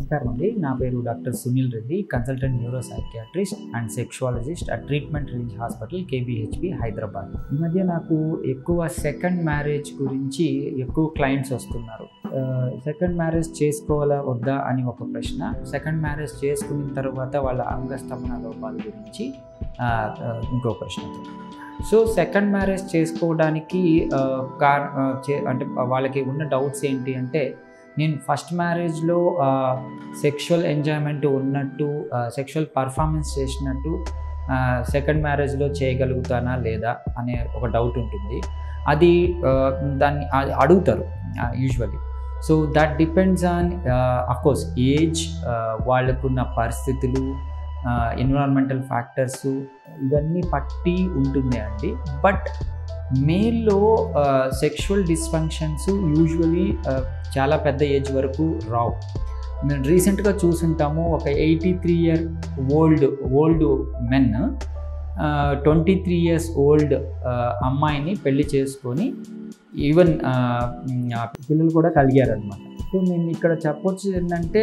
నమస్కారం అండి నా పేరు doctor Sunil Reddy consultant neuro psychiatrist and sexologist at treatment range hospital KBHP Hyderabad ఈ మధ్య నాకు ఎక్కువ సెకండ్ మ్యారేజ్ గురించి ఎక్కువ క్లయింట్స్ వస్తున్నారు సెకండ్ మ్యారేజ్ చేసుకోవాలా వద్దా అని ఒక ప్రశ్న సెకండ్ మ్యారేజ్ చేసుకున్న తర్వాత వాళ్ళ అంగస్తంభన లోపాల గురించి ఆ, ఆ, ఇంకో ప్రశ్న సో సెకండ్ మ్యారేజ్ చేసుకోవడానికి ఆ, కార్ ఆ, చే- అంటే వాళ్ళకి ఉన్న డౌట్స్ ఏంటి అంటే నేను ఫస్ట్ మ్యారేజ్లో సెక్షువల్ ఎంజాయ్మెంట్ ఉన్నట్టు సెక్షువల్ పర్ఫార్మెన్స్ చేసినట్టు సెకండ్ మ్యారేజ్లో చేయగలుగుతానా లేదా అనే ఒక డౌట్ ఉంటుంది అది ఆ, దాన్ని అది అడుగుతారు usually so that depends on of course age వాళ్ళకున్న పరిస్థితులు ఎన్విరాన్మెంటల్ ఫ్యాక్టర్స్ ఇవన్నీ పట్టి ఉంటుంది అండి బట్ మేల్లో సెక్షువల్ డిస్ఫంక్షన్స్ యూజువలీ చాలా పెద్ద ఏజ్ వరకు రావు మేము రీసెంట్గా చూసుంటాము ఒక eighty three year old old men twenty three years old అమ్మాయిని పెళ్లి చేసుకొని ఈవెన్ పిల్లలు కూడా కలిగారనమాట సో మేము ఇక్కడ చెప్పొచ్చు ఏంటంటే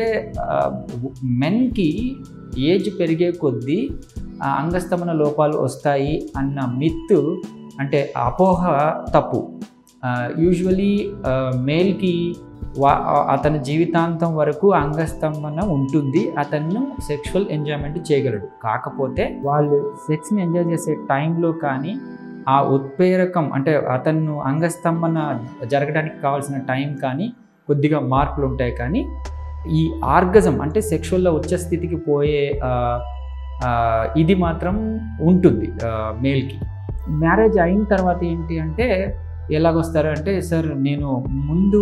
మెన్కి ఏజ్ పెరిగే కొద్దీ ఆ అంగస్తమన లోపాలు వస్తాయి అన్న మిత్ అంటే అపోహ తప్పు యూజువలీ మేల్కి వా అతని జీవితాంతం వరకు అంగస్తంభన ఉంటుంది అతను సెక్షువల్ ఎంజాయ్మెంట్ చేయగలడు కాకపోతే వాళ్ళు సెక్స్ని ఎంజాయ్ చేసే టైంలో కానీ ఆ ఉత్ప్రేరకం అంటే అతను అంగస్తంభన జరగడానికి కావాల్సిన టైం కానీ కొద్దిగా మార్పులు ఉంటాయి కానీ ఈ ఆర్గజం అంటే సెక్షువల్లో ఉచ్చ స్థితికి పోయే ఆ, ఆ, ఇది మాత్రం ఉంటుంది మేల్కి మ్యారేజ్ అయిన తర్వాత ఏంటి అంటే ఎలాగొస్తారు అంటే సార్ నేను ముందు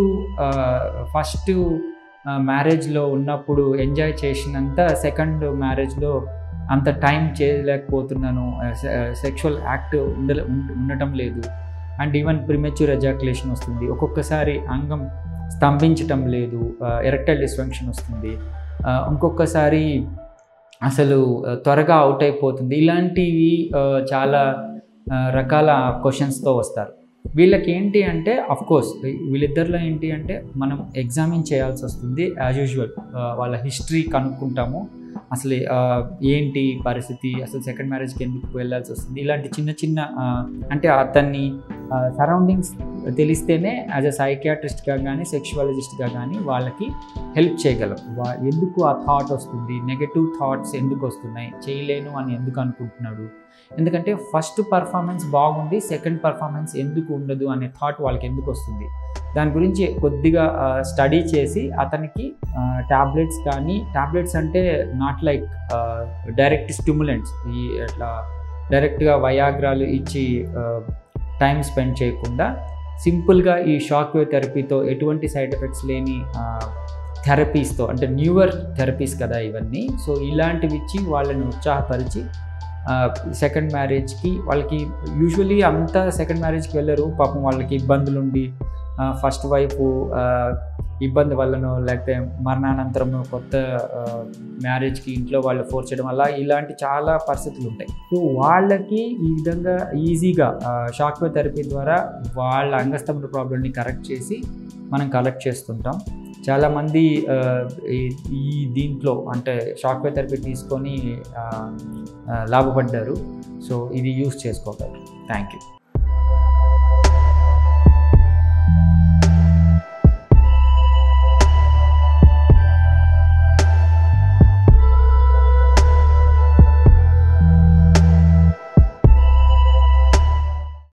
ఫస్ట్ మ్యారేజ్లో ఉన్నప్పుడు ఎంజాయ్ చేసినంత సెకండ్ మ్యారేజ్లో అంత టైం చేయలేకపోతున్నాను సెక్షువల్ యాక్ట్ ఉండ ఉండటం లేదు అండ్ ఈవెన్ ప్రిమెచ్యూర్ ఎజాకులేషన్ వస్తుంది ఒక్కొక్కసారి అంగం స్తంభించటం లేదు ఎరెక్టైల్ డిస్ఫంక్షన్ వస్తుంది ఆ, ఇంకొకసారి అసలు ఆ, త్వరగా అవుట్ అయిపోతుంది ఇలాంటివి ఆ, చాలా ఆ, రకాల క్వశ్చన్స్తో వస్తారు వీళ్ళకి ఏంటి అంటే కోర్స్ వీళ్ళిద్దరిలో ఏంటి అంటే మనం ఎగ్జామిన్ చేయాల్సి వస్తుంది యాజ్ యూజువల్ వాళ్ళ హిస్టరీ కనుక్కుంటాము అసలు ఆ, ఏంటి పరిస్థితి అసలు సెకండ్ మ్యారేజ్కి ఎందుకు వెళ్ళాల్సి వస్తుంది ఇలాంటి చిన్న చిన్న ఆ, అంటే అతన్ని సరౌండింగ్స్ తెలిస్తేనే యాజ్ అ సైకియాట్రిస్ట్గా కానీ సెక్షువాలజిస్ట్గా కానీ వాళ్ళకి హెల్ప్ చేయగలం వా ఎందుకు ఆ థాట్ వస్తుంది నెగటివ్ థాట్స్ ఎందుకు వస్తున్నాయి చేయలేను అని ఎందుకు అనుకుంటున్నాడు ఎందుకంటే ఫస్ట్ పర్ఫార్మెన్స్ బాగుంది సెకండ్ పర్ఫార్మెన్స్ ఎందుకు ఉండదు అనే థాట్ వాళ్ళకి ఎందుకు వస్తుంది దాని గురించి కొద్దిగా స్టడీ చేసి అతనికి ట్యాబ్లెట్స్ కానీ ట్యాబ్లెట్స్ అంటే నాట్ లైక్ డైరెక్ట్ స్టిమ్యులెంట్స్ ఈ అట్లా డైరెక్ట్గా వయాగ్రాలు ఇచ్చి టైం స్పెండ్ చేయకుండా సింపుల్గా ఈ షాక్ వేవ్ థెరపీతో ఎటువంటి సైడ్ ఎఫెక్ట్స్ లేని థెరపీస్తో అంటే న్యూవర్ థెరపీస్ కదా ఇవన్నీ సో ఇలాంటివి ఇచ్చి వాళ్ళని ఉత్సాహపరిచి సెకండ్ మ్యారేజ్కి వాళ్ళకి యూజువలీ అంతా సెకండ్ మ్యారేజ్కి వెళ్ళరు పాపం వాళ్ళకి ఇబ్బందులు ఉండి ఫస్ట్ వైఫ్ ఇబ్బంది వల్లనో లేకపోతే మరణానంతరము కొత్త మ్యారేజ్కి ఇంట్లో వాళ్ళు ఫోర్స్ చేయడం వల్ల ఇలాంటి చాలా పరిస్థితులు ఉంటాయి సో వాళ్ళకి ఈ విధంగా ఈజీగా షాక్ వేవ్ థెరపీ ద్వారా వాళ్ళ అంగస్తంభ ప్రాబ్లమ్ని కరెక్ట్ చేసి మనం కలెక్ట్ చేస్తుంటాం చాలామంది ఆ, ఈ- ఈ దీంట్లో అంటే షాక్ వేవ్ థెరపీ తీసుకొని ఆ, ఆ, లాభపడ్డారు సో ఇది యూస్ చేసుకోగలరు థ్యాంక్ యూ